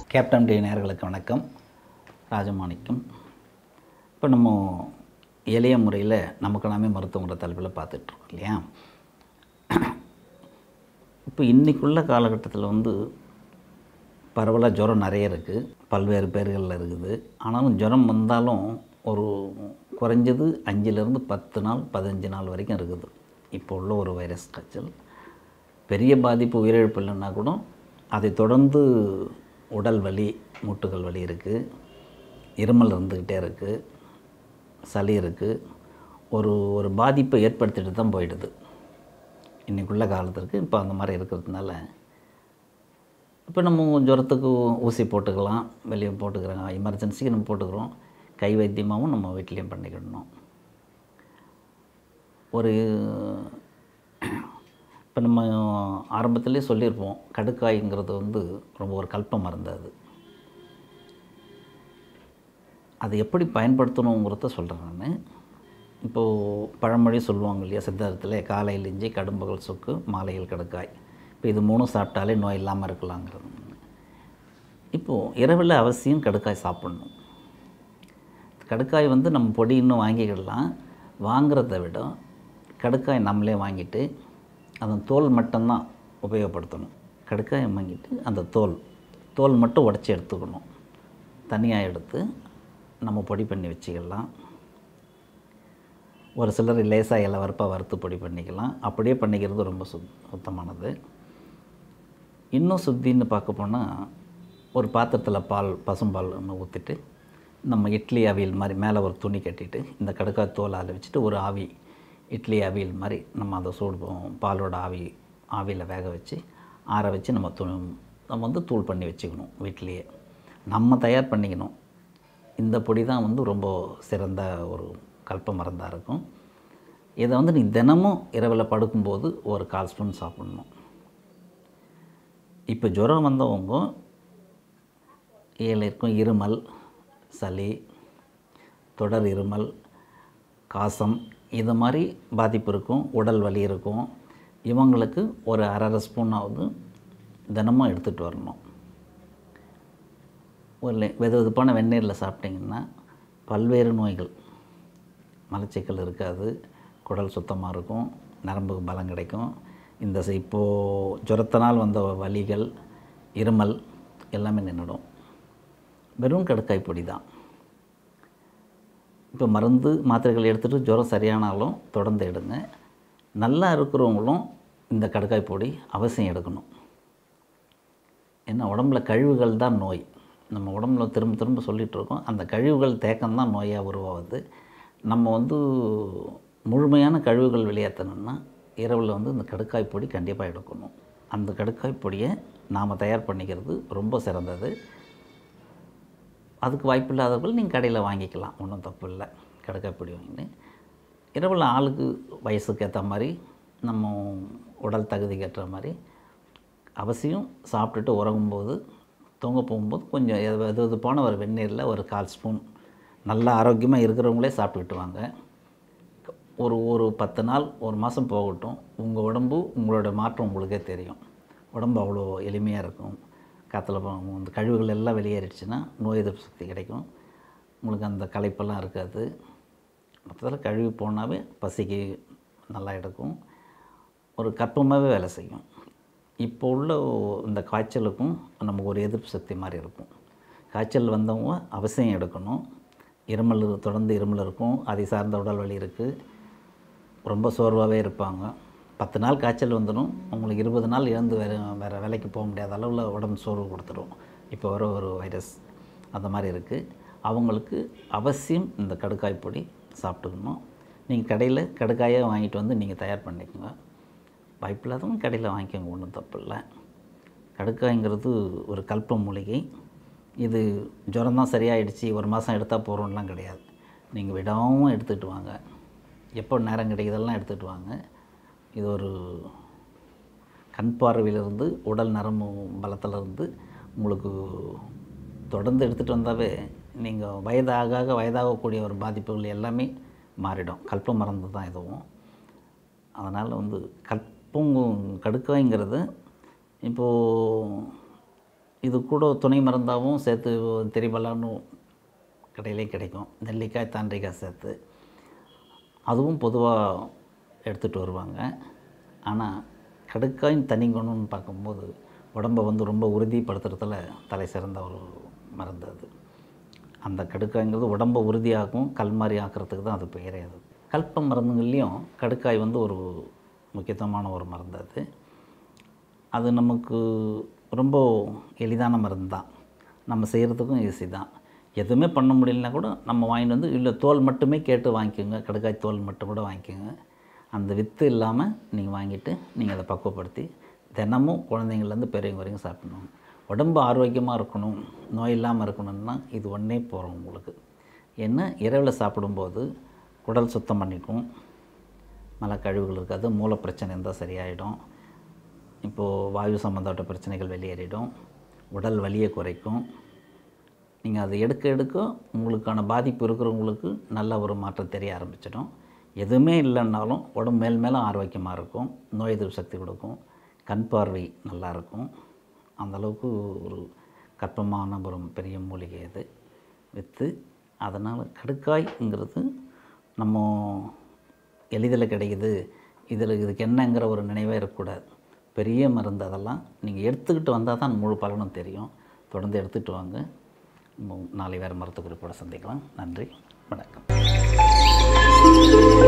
captain D நேயர்களுக்கு வணக்கம் ராஜமாணிக்கம் இப்போ நம்ம எளிய முறையில் நமக்கு நாமே மருத்துவங்கிற தலைப்பில் பார்த்துட்ருக்கோம் இல்லையா இப்போ இன்றைக்குள்ள காலகட்டத்தில் வந்து பரவலாக ஜுரம் நிறைய இருக்குது பல்வேறு பேர்களில் இருக்குது ஆனாலும் ஜுரம் வந்தாலும் ஒரு குறைஞ்சது அஞ்சுலேருந்து பத்து நாள் பதினஞ்சு நாள் வரைக்கும் இருக்குது இப்போ உள்ள ஒரு வைரஸ் காய்ச்சல் பெரிய பாதிப்பு உயிரிழப்பு இல்லைன்னா கூட அதை தொடர்ந்து உடல் வலி மூட்டுகள் வலி இருக்குது இருமல் இருந்துக்கிட்டே இருக்குது சளி இருக்குது ஒரு ஒரு பாதிப்பை ஏற்படுத்திட்டு தான் போயிடுது இன்றைக்குள்ள காலத்திற்கு இப்போ அந்த மாதிரி இருக்கிறதுனால இப்போ நம்ம ஜுரத்துக்கு ஊசி போட்டுக்கலாம் வெளியே போட்டுக்கிறாங்க எமர்ஜென்சிக்கு நம்ம போட்டுக்கிறோம் கை வைத்தியமாகவும் நம்ம வீட்லேயும் பண்ணிக்கிடணும் ஒரு இப்போ நம்ம ஆரம்பத்திலே சொல்லியிருப்போம் கடுக்காய்ங்கிறது வந்து ரொம்ப ஒரு கல்ப மருந்து அது அது எப்படி பயன்படுத்தணுங்கிறத சொல்கிறேன் நான் இப்போது பழமொழி சொல்லுவாங்க இல்லையா சித்தார்த்தத்தில் காலையில் இஞ்சி கடும்பகல் சொக்கு மாலையில் கடுக்காய் இப்போ இது மூணும் சாப்பிட்டாலே நோய் இல்லாமல் இருக்கலாங்கிறது இப்போது இரவில் அவசியம் கடுக்காய் சாப்பிட்ணும் கடுக்காய் வந்து நம்ம பொடி இன்னும் வாங்கிக்கிடலாம் வாங்குறத விட கடுக்காய் நம்மளே வாங்கிட்டு அதன் தோல் மட்டும்தான் உபயோகப்படுத்தணும் கடுக்காயை வாங்கிட்டு அந்த தோல் தோல் மட்டும் உடச்சி எடுத்துக்கணும் தனியாக எடுத்து நம்ம பொடி பண்ணி வச்சுக்கலாம் ஒரு சிலர் லேசாக இலை வறுப்பாக வறுத்து பொடி பண்ணிக்கலாம் அப்படியே பண்ணிக்கிறது ரொம்ப சுத் சுத்தமானது இன்னும் சுத்தின்னு பார்க்க போனால் ஒரு பாத்திரத்தில் பால் பசும்பால் ஒன்று ஊற்றிட்டு நம்ம இட்லி அவியல் மாதிரி மேலே ஒரு துணி கட்டிட்டு இந்த கடுக்காய் தோல் அதில் வச்சுட்டு ஒரு ஆவி இட்லி அவியல் மாதிரி நம்ம அதை சூடு ப- பாலோட ஆவி ஆவியில் வேக வச்சு ஆற வச்சு நம்ம து நம்ம வந்து தூள் பண்ணி வச்சுக்கணும் வீட்லேயே நம்ம தயார் பண்ணிக்கணும் இந்த பொடி தான் வந்து ரொம்ப சிறந்த ஒரு கல்ப மருந்தாக இருக்கும் இதை வந்து நீ தினமும் இரவில் படுக்கும்போது ஒரு கால் ஸ்பூன் சாப்பிட்ணும் இப்போ ஜுரம் வந்தவங்க ஏழு இருக்கும் இருமல் சளி தொடர் இருமல் காசம் இது மாதிரி பாதிப்பு இருக்கும் உடல் வலி இருக்கும் இவங்களுக்கு ஒரு அரை அரை ஸ்பூனாவது தினமும் எடுத்துகிட்டு வரணும் ஒரு லே- வெது வெதுப்பான வெந்நீரில் சாப்பிட்டிங்கன்னா பல்வேறு நோய்கள் மலச்சிக்கல் இருக்காது குடல் சுத்தமாக இருக்கும் நரம்புக்கு பலம் கிடைக்கும் இந்த ச- இப்போது ஜுரத்தினால் வந்த வலிகள் இருமல் எல்லாமே நின்றுடும் வெறும் கடுக்காய் பொடி தான் இப்போ மருந்து மாத்திரைகள் எடுத்துகிட்டு ஜுரம் சரியானாலும் தொடர்ந்து எடுங்க நல்லா இருக்கிறவங்களும் இந்த கடுக்காய் பொடி அவசியம் எடுக்கணும் ஏன்னா உடம்புல கழிவுகள் தான் நோய் நம்ம உடம்புல திரும்ப திரும்ப சொல்லிகிட்டு இருக்கோம் அந்த கழிவுகள் தேக்கம் தான் நோயாக உருவாகுது நம்ம வந்து முழுமையான கழிவுகள் வெளியேற்றணும்னா இரவில் வந்து இந்த கடுக்காய் பொடி கண்டிப்பாக எடுக்கணும் அந்த கடுக்காய் பொடியை நாம் தயார் பண்ணிக்கிறது ரொம்ப சிறந்தது அதுக்கு வாய்ப்பு இல்லாதவர்கள் நீங்கள் கடையில் வாங்கிக்கலாம் ஒன்றும் தப்பு இல்லை கடுக்காய் பொடி வாங்கின்னு இரவில் ஆளுக்கு வயசுக்கு ஏற்ற மாதிரி நம்ம உடல் தகுதிக்கு ஏற்ற மாதிரி அவசியம் சாப்பிட்டுட்டு உறங்கும்போது தூங்க போகும்போது கொஞ்சம் எது எது எது போன ஒரு வெந்நீரில் ஒரு கால் ஸ்பூன் நல்லா ஆரோக்கியமாக இருக்கிறவங்களே சாப்பிட்டுக்கிட்டு வாங்க ஒரு ஒரு பத்து நாள் ஒரு மாதம் போகட்டும் உங்கள் உடம்பு உங்களோட மாற்றம் உங்களுக்கே தெரியும் உடம்பு அவ்வளோ எளிமையாக இருக்கும் காற்றுல அந்த கழிவுகள் எல்லாம் வெளியேறிடுச்சுன்னா நோய் எதிர்ப்பு சக்தி கிடைக்கும் உங்களுக்கு அந்த களைப்பெல்லாம் இருக்காது மொத்தத்தில் கழுவி போனாவே பசிக்கு நல்லா எடுக்கும் ஒரு கற்பமாகவே வேலை செய்யும் இப்போ உள்ள இந்த காய்ச்சலுக்கும் நமக்கு ஒரு எதிர்ப்பு சக்தி மாதிரி இருக்கும் காய்ச்சல் வந்தவங்க அவசியம் எடுக்கணும் இருமல் இரு- தொடர்ந்து இருமல் இருக்கும் அதை சார்ந்த உடல் வலி இருக்குது ரொம்ப சோர்வாகவே இருப்பாங்க பத்து நாள் காய்ச்சல் வந்துடும் உங்களுக்கு இருபது நாள் இழந்து வேறு வேறு வேலைக்கு போக முடியாத அளவில் உடம்பு சோர்வு கொடுத்துரும் இப்போ வர ஒரு வைரஸ் அந்த மாதிரி இருக்குது அவங்களுக்கு அவசியம் இந்த கடுக்காய் பொடி சாப்பிட்டுக்கணும் நீங்கள் கடையில் கடுக்காயை வாங்கிட்டு வந்து நீங்கள் தயார் பண்ணிக்கோங்க வாய்ப்பில்லாதவங்க கடையில் வாங்கிக்கோங்க ஒன்றும் தப்பு இல்லை கடுக்காய்ங்கிறது ஒரு கல்ப மூலிகை இது ஜுரம் தான் சரியாயிடுச்சு ஒரு மாதம் எடுத்தால் போகிறோம்லாம் கிடையாது நீங்கள் விடாமல் எடுத்துகிட்டு வாங்க எப்போ நேரம் கிடைக்குதெல்லாம் எடுத்துகிட்டு வாங்க இது ஒரு கண் பார்வையிலிருந்து உடல் நரம்பு பலத்திலிருந்து உங்களுக்கு தொடர்ந்து எடுத்துகிட்டு வந்தாவே நீங்கள் வயதாக ஆக வயதாகக்கூடிய ஒரு பாதிப்புகள் எல்லாமே மாறிடும் கல்ப மருந்து தான் இதுவும் அதனால் வந்து கற்பம் கடுக்காய்ங்கிறது இப்போது இது கூட துணை மருந்தாகவும் சேர்த்து தெரிபலான்னு கடையிலே கிடைக்கும் நெல்லிக்காய் தாண்டிக்காய் சேர்த்து அதுவும் பொதுவாக எடுத்துகிட்டு வருவாங்க ஆனால் கடுக்காயின் தனி குணம்னு பார்க்கும்போது உடம்பை வந்து ரொம்ப உறுதிப்படுத்துறதுல தலை சிறந்த ஒரு மருந்து அது அந்த கடுக்காய்ங்கிறது உடம்பை உறுதியாக்கும் கல் மாதிரி ஆக்கிறதுக்கு தான் அது பெயரே அது கல்ப மருந்துகள்லேயும் கடுக்காய் வந்து ஒரு முக்கியத்துவமான ஒரு மருந்து அது அது நமக்கு ரொம்ப எளிதான மருந்து தான் நம்ம செய்கிறதுக்கும் ஈஸி தான் எதுவுமே பண்ண முடியலனா கூட நம்ம வாங்கிட்டு வந்து இல்லை தோல் மட்டுமே கேட்டு வாங்கிக்கோங்க கடுக்காய் தோல் மட்டும் கூட வாங்கிக்கோங்க அந்த வித்து இல்லாமல் நீங்கள் வாங்கிட்டு நீங்கள் அதை பக்குவப்படுத்தி தினமும் குழந்தைங்கள்லேருந்து பெரியவங்க வரைக்கும் சாப்பிடணும் உடம்பு ஆரோக்கியமாக இருக்கணும் நோய் இல்லாமல் இருக்கணும்னா இது ஒன்றே போகிறோம் உங்களுக்கு ஏன்னா இரவில் சாப்பிடும்போது குடல் சுத்தம் பண்ணிக்கும் மலக்கழிவுகள் இருக்காது மூல பிரச்சனை இருந்தால் சரியாயிடும் இப்போது வாயு சம்மந்தப்பட்ட பிரச்சனைகள் வெளியேறிடும் உடல் வலியை குறைக்கும் நீங்கள் அதை எடுக்க எடுக்க உங்களுக்கான பாதிப்பு இருக்கிறவங்களுக்கு நல்ல ஒரு மாற்றம் தெரிய ஆரம்பிச்சிடும் எதுவுமே இல்லைன்னாலும் உடம்பு மேல் மேலும் ஆரோக்கியமாக இருக்கும் நோய் எதிர்ப்பு சக்தி கொடுக்கும் கண் பார்வை நல்லாயிருக்கும் அந்தளவுக்கு ஒரு கற்பமான ஒரு பெரிய மூலிகை இது விற்று அதனால் கடுக்காய்ங்கிறது நம்ம எளிதில் கிடைக்குது இதில் இதுக்கு என்னங்கிற ஒரு நினைவே இருக்கக்கூடாது பெரிய மருந்து அதெல்லாம் நீங்கள் எடுத்துக்கிட்டு வந்தால் தான் முழு பலனும் தெரியும் தொடர்ந்து எடுத்துகிட்டு வாங்க நாளை வேறு மருத்துவ குறிப்போடு சந்திக்கலாம் நன்றி வணக்கம்